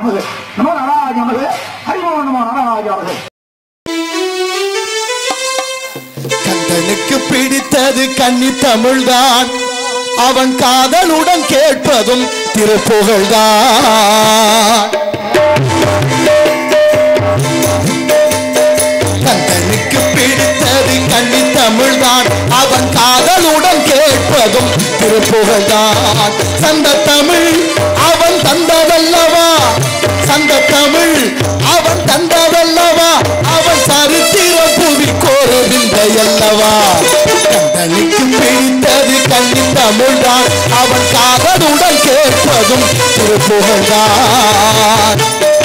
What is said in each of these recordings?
நமது நம நாராஜ நமது ஹரிமோ நம நாராஜ நமது கந்தனுக்கு பிடித்தது கன்னி தமிழ்தான் அவன் காதலுடன் கேட்பதும் திருப்புகழ்தான் கந்தனுக்கு பிடித்தது கன்னி தமிழ்தான் அவன் காதலுடன் கேட்பதும் திருப்புகழ்தான் சந்த தமிழ் அவன் தந்ததல்லவா சந்த தமிழ் அவன் தந்ததல்லவா அவன் சரித்திரம் புவி கோரவில்லையல்லவா கந்தனுக்கு பிடித்தது கன்னி தமிழ்தான் அவன் காதலுடன் கேட்பதும் திருப்புகழ்தான்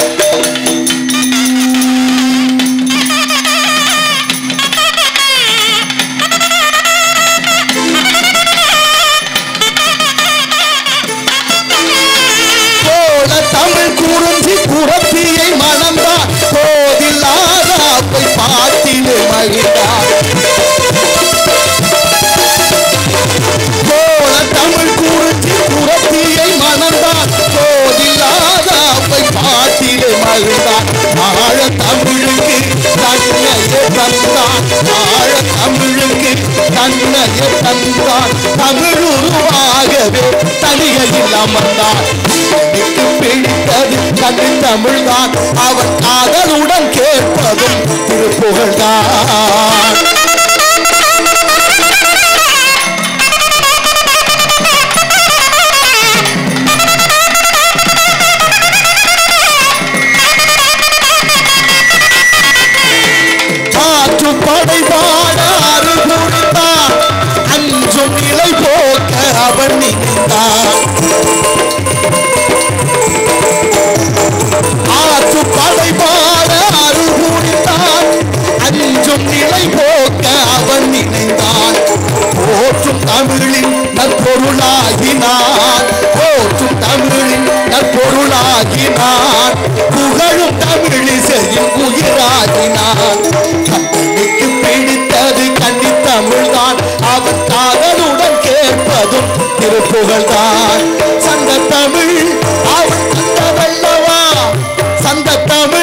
கோல தமிழ் குறிஞ்சி குரத்தியை மணந்தான் கோதில்லாத அப்பை பாட்டிலே மகிழ்ந்தார் கோல தமிழ் குறிஞ்சி குரத்தியை மணந்தான் கோதில்லாத அப்பை பாட்டிலே மகிழ்ந்தார் ஆழ தமிழுக்கு தன்னையே தந்தான் ஆழ தமிழுக்கு தன்னையே தந்தான் தமிழ் உருவாகவே தனிகையில் அமர்ந்தான் எனக்கு பிடித்தது கண்டு தமிழ்தான் அவன் காதலுடன் கேட்பதும் திருப்புகழ்தான் காற்று படை பாட அருள் கொடுத்தான் அஞ்சும் நிலை போக்க அவன் நின்றான் ஆற்று படை பாட அருள் கொடுத்தான் அஞ்சும் நிலை போக்க அவன் நினைந்தான் போற்றும் தமிழின் நற்பொருளாகினான் போற்றும் தமிழின் நற்பொருளாகினான் புகழும் தமிழிசையின் உயிராகினான் கண்ணனுக்கு பிடித்தது கன்னி தமிழ்தான் அவன் காதலுடன் கேட்பதும் திருப்புகழ்தான் சங்க தமிழ் அவன் தந்தவல்லவா சந்த தமிழ்